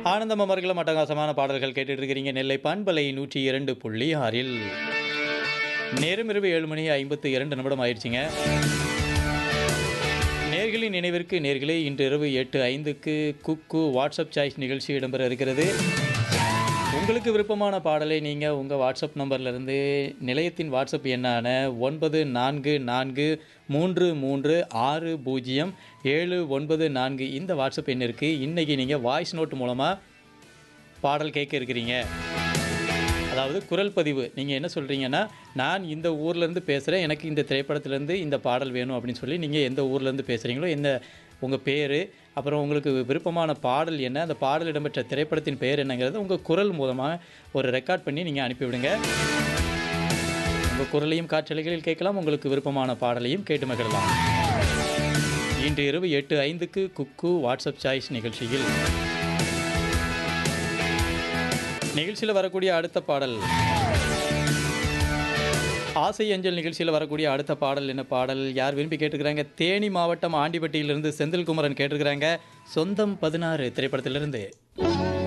ஆனந்தம் அமர்கலம் அட்டகாசமான பாடல்கள் கேட்டுட்டு இருக்கிறீங்க நெல்லை பண்பலை நூற்றி இரண்டு புள்ளி ஆறில் நேரம் இரவு ஏழு மணி ஐம்பத்து இரண்டு நிமிடம் ஆயிடுச்சுங்க நேர்களின் நினைவிற்கு நேர்களே இன்று இரவு எட்டு ஐந்துக்கு குக்கு வாட்ஸ்அப் சாய்ஸ் நிகழ்ச்சி இடம்பெற இருக்கிறது உங்களுக்கு விருப்பமான பாடலை நீங்கள் உங்கள் வாட்ஸ்அப் நம்பர்லேருந்து நிலையத்தின் வாட்ஸ்அப் எண்ணான ஒன்பது நான்கு நான்கு மூன்று மூன்று ஆறு பூஜ்ஜியம் ஏழு ஒன்பது நான்கு இந்த வாட்ஸ்அப் எண்ணிற்கு இன்றைக்கி நீங்கள் வாய்ஸ் நோட் மூலமாக பாடல் கேட்க இருக்கிறீங்க அதாவது குரல் பதிவு நீங்கள் என்ன சொல்கிறீங்கன்னா நான் இந்த ஊர்லேருந்து பேசுகிறேன் எனக்கு இந்த திரைப்படத்துலேருந்து இந்த பாடல் வேணும் அப்படின்னு சொல்லி நீங்கள் எந்த ஊர்லேருந்து பேசுகிறீங்களோ எந்த உங்கள் பேர் அப்புறம் உங்களுக்கு விருப்பமான பாடல் என்ன அந்த பாடல் இடம்பெற்ற திரைப்படத்தின் பெயர் என்னங்கிறத உங்கள் குரல் மூலமாக ஒரு ரெக்கார்ட் பண்ணி நீங்கள் அனுப்பிவிடுங்க உங்கள் குரலையும் காற்றலைகளில் கேட்கலாம் உங்களுக்கு விருப்பமான பாடலையும் கேட்டு மகிழலாம் இன்று இரவு எட்டு ஐந்துக்கு குக்கு வாட்ஸ்அப் சாய்ஸ் நிகழ்ச்சியில் நிகழ்ச்சியில் வரக்கூடிய அடுத்த பாடல் ஆசை அஞ்சல் நிகழ்ச்சியில் வரக்கூடிய அடுத்த பாடல் என்ன பாடல் யார் விரும்பி கேட்டுக்கிறாங்க தேனி மாவட்டம் ஆண்டிப்பட்டியிலிருந்து செந்தில்குமரன் கேட்டிருக்கிறாங்க சொந்தம் பதினாறு திரைப்படத்திலிருந்து